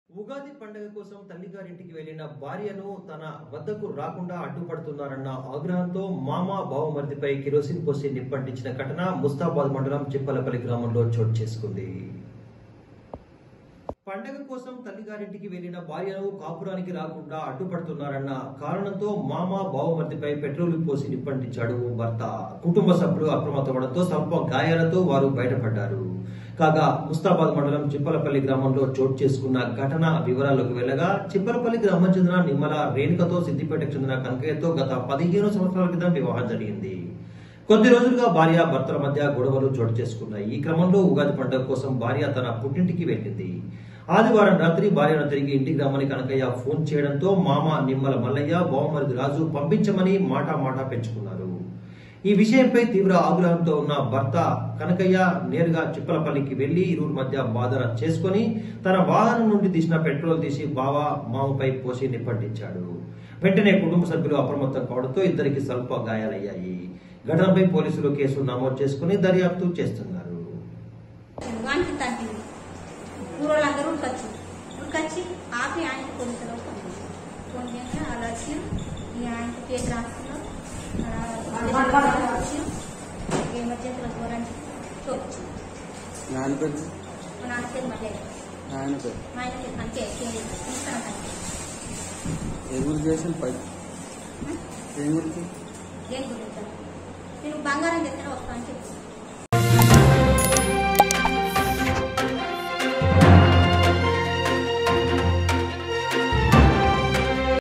ఉగాది పండుగ కోసం తల్లిగారింటికి వెళ్లిన భార్యను తన వద్దకు రాకుండా అడ్డుపడుతున్నారన్న ఆగ్రహంతో మామ బావమరిదిపై కిరోసిన్ పోసి నిప్పంటించిన ఘటన ముస్తాబాద్ మండలం చిప్పలపల్లి గ్రామంలో చోటు చేసుకుంది పండగ కోసం తల్లిగారింటికి వెళ్లిన భార్యను కాపురానికి రాకుండా అడ్డుపడుతున్నారన్న కారణంతో మామ బావమర్దిపై పెట్రోల్ పోసి నిప్పంటించాడు భర్త కుటుంబ సభ్యులు అప్రమత్తమవడంతో స్వల్ప గాయాలతో వారు బయటపడ్డారు కాగా ముస్తాబాద్ మండలం చిప్పలపల్లి గ్రామంలో చోటు చేసుకున్న ఘటన వివరాల్లోకి వెళ్ళగా చిప్పలపల్లి గ్రామం చెందిన నిమ్మల రేణుకతో సిద్దిపేటకు చెందిన కనకయ్యతో గత పదిహేను సంవత్సరాల క్రితం వివాహం జరిగింది కొద్ది రోజులుగా భార్య భర్తల మధ్య గొడవలు చోటు చేసుకున్నాయి ఈ క్రమంలో ఉగాది పండుగ కోసం భార్య తన పుట్టింటికి వెళ్ళింది ఆదివారం రాత్రి భార్యను తిరిగి ఇంటికి రమ్మని కనకయ్య ఫోన్ చేయడంతో మామ నిమ్మల మల్లయ్య బావమరిది రాజు పంపించమని మాటా మాటా పెంచుకున్నారు ఈ విషయంపై తీవ్ర ఆగ్రహంతో ఉన్న భర్త కనకయ్య నేరుగా చిప్పలపల్లికి వెళ్లి ఇరువురి మధ్య బాధన చేసుకుని తన వాహనం నుండి తీసిన పెట్రోల్ తీసి బావ మామపై పోసి నిప్పంటించాడు వెంటనే కుటుంబ సభ్యులు అప్రమత్తం కావడంతో ఇద్దరికి స్వల్ప గాయాలయ్యాయి ఘటనపై పోలీసులు కేసు నమోదు చేసుకుని దర్యాప్తు చేస్తున్నారు వానికి తగ్గింది ఊరోళ్ళందరూ ఉడకొచ్చి ఉడకొచ్చి ఆపి ఆయనకి పోలీసులు ఫోన్ చేసి అలా వచ్చి ఈ ఆయనకి కేసు రాసుకున్నాం వచ్చి ఎమర్జెన్సీలో దూరానికి చూపించి నాన్న పేరు మా నాన్న పేరు మళ్ళీ నాయన పేరు మా ఆయన పేరు కనుకే తీసుకున్నాను ఏ గురి చేసిన పై ఏం గురించి దేని గురించి నేను బంగారం తెచ్చిన వస్తాను చెప్పి